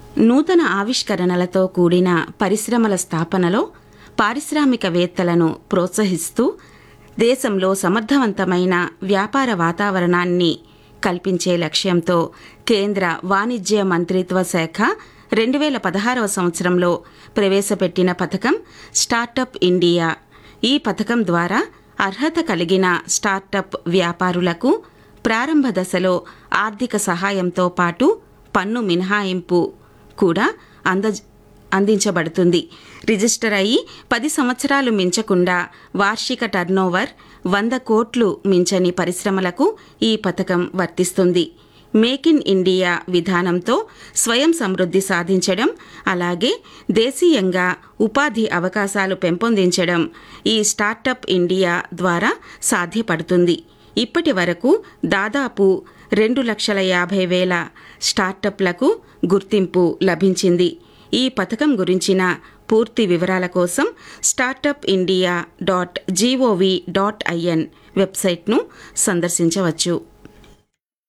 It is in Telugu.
నూతన ఆవిష్కరణలతో కూడిన పరిశ్రమల స్థాపనలో పారిశ్రామికవేత్తలను ప్రోత్సహిస్తూ దేశంలో సమర్థవంతమైన వ్యాపార వాతావరణాన్ని కల్పించే లక్ష్యంతో కేంద్ర వాణిజ్య మంత్రిత్వ శాఖ రెండు వేల పదహారవ సంవత్సరంలో ప్రవేశపెట్టిన పథకం స్టార్టప్ ఇండియా ఈ పథకం ద్వారా అర్హత కలిగిన స్టార్టప్ వ్యాపారులకు ప్రారంభ దశలో ఆర్థిక సహాయంతో పాటు పన్ను మినహాయింపు కూడా అంద అందించబడుతుంది రిజిస్టర్ అయి పది సంవత్సరాలు మించకుండా వార్షిక టర్నోవర్ వంద కోట్లు మించని పరిశ్రమలకు ఈ పథకం వర్తిస్తుంది మేక్ ఇన్ ఇండియా విధానంతో స్వయం సమృద్ధి సాధించడం అలాగే దేశీయంగా ఉపాధి అవకాశాలు పెంపొందించడం ఈ స్టార్టప్ ఇండియా ద్వారా సాధ్యపడుతుంది ఇప్పటి వరకు దాదాపు రెండు లక్షల యాభై వేల స్టార్టప్లకు గుర్తింపు లభించింది ఈ పథకం గురించిన పూర్తి వివరాల కోసం startup India dot G O V dot I N వెబ్సైట్ను సందర్శించవచ్చు